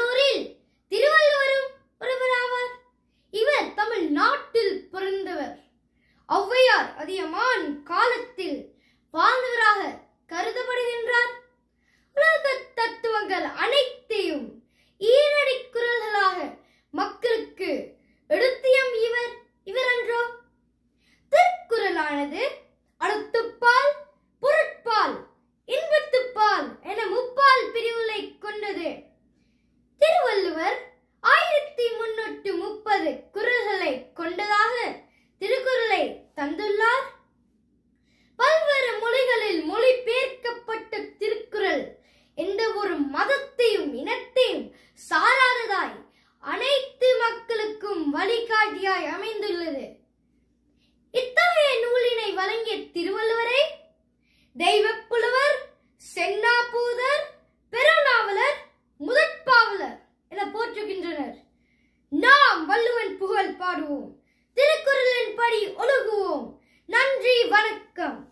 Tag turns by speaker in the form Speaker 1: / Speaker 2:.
Speaker 1: சான்றோரில் திருவள்ளுவரும் ஒருவராவார் இவர் தமிழ் நாட்டில் பிறந்தவர் ஔவையார் அதியமான் காலத்தில் வாழ்ந்தவராக கருதப்படுகின்றார் உலக தத்துவங்கள் அனைத்தையும் ஈரடி குரல்களாக மக்களுக்கு எடுத்தியம் இவர் இவரன்றோ திருக்குறளானது அறத்துப்பால் பொருட்பால் இன்பத்துப்பால் என முப்பால் பிரிவுகளை கொண்டது திருவள்ளுவர் ஆயிரத்தி முன்னூற்று முப்பது குரல்களை கொண்டதாக திருக்குறளை தந்துள்ளார் பல்வேறு மொழிகளில் மொழிபெயர்க்கப்பட்ட திருக்குறள் எந்த ஒரு மதத்தையும் இனத்தையும் சாராததாய் அனைத்து மக்களுக்கும் வழிகாட்டியாய் அமைந்துள்ளது இத்தகைய நூலினை வழங்கிய திருவள்ளுவரை தெய்வப் புலவர் சென்னாபூதர் பெருநாவலர் முதற்பாவலர் என போற்றுகின்றனர் நாம் வள்ளுவன் புகழ் பாடுவோம் திருக்குறளின் படி ஒழுகுவோம் நன்றி வணக்கம்